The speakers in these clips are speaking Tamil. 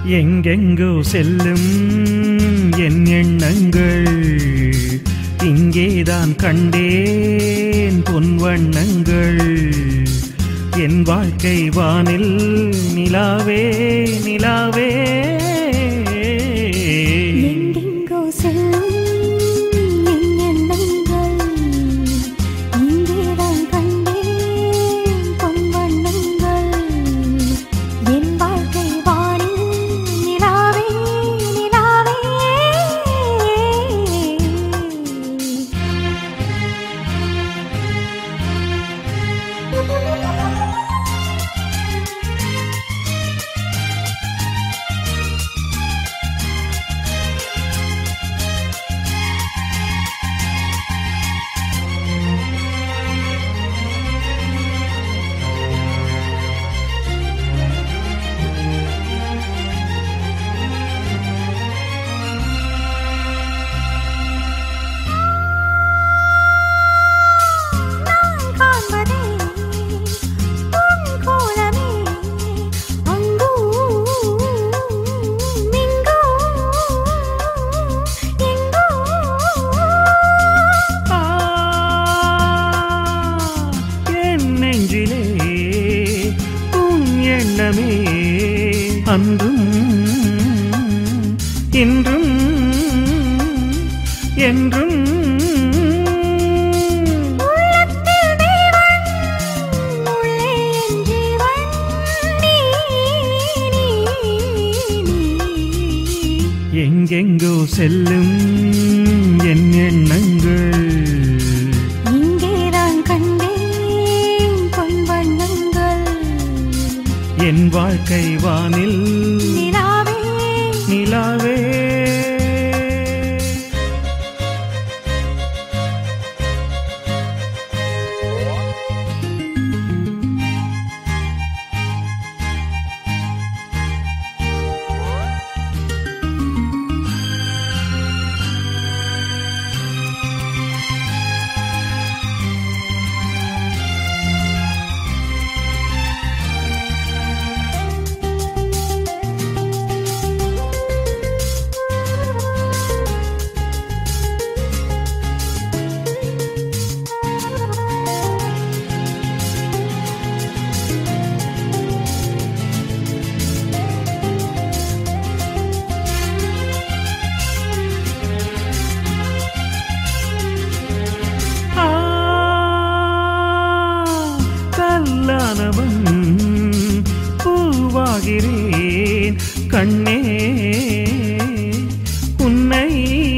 எங்கெங்கோ செல்லும் என் எண்ணங்கள் இங்கேதான் கண்டேன் பொன் வண்ணங்கள் என் வாழ்க்கை வானில் நிலாவே நிலாவே எங்கெங்கோ செல்லும் என் எண்ணங்கள் இங்கேதான் கண்டேன் பொன் வண்ணங்கள் என் வாழ்க்கை வானில் நிலாவே நிலாவே நான் காண்பதே உன் கோலமே அங்கும் இங்கும் எங்கும் ஆ, என் நெஞ்சிலே உன் எண்ணமே அன்றும் இன்றும் என்றும் உள்ளத்தில் தேவன் உள்ளே என் ஜீவன் நீ நீ நீ எங்கெங்கோ செல்லும் என் எண்ணங்கள் இங்கேதான் கண்டேன் பொன் வண்ணங்கள் என் வாழ்க்கை வானில் நிலாவே நிலாவே ஆ, கல்லானவன் பூவாகிறேன் கண்ணே உன்னை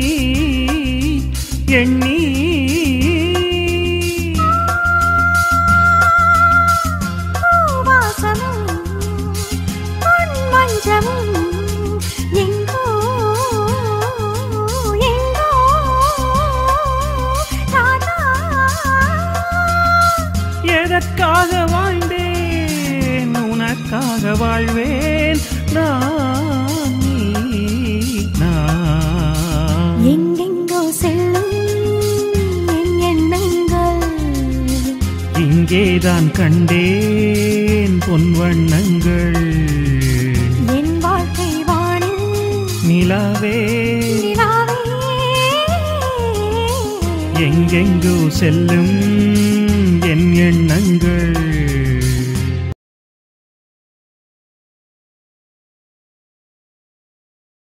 எண்ணி வாசமும் பொன் மஞ்சமும் எங்கோ எங்கோ ராதா எதற்காக வாழ்ந்தேன் உனக்காக வாழ்வேன் நான் நீ நான் எங்கெங்கோ செல்லும் என் எண்ணங்கள் இங்கேதான் கண்டேன் பொன் வண்ணங்கள் என் வாழ்க்கை வானில் நிலாவே நிலாவே எங்கெங்கோ செல்லும் என் எண்ணங்கள்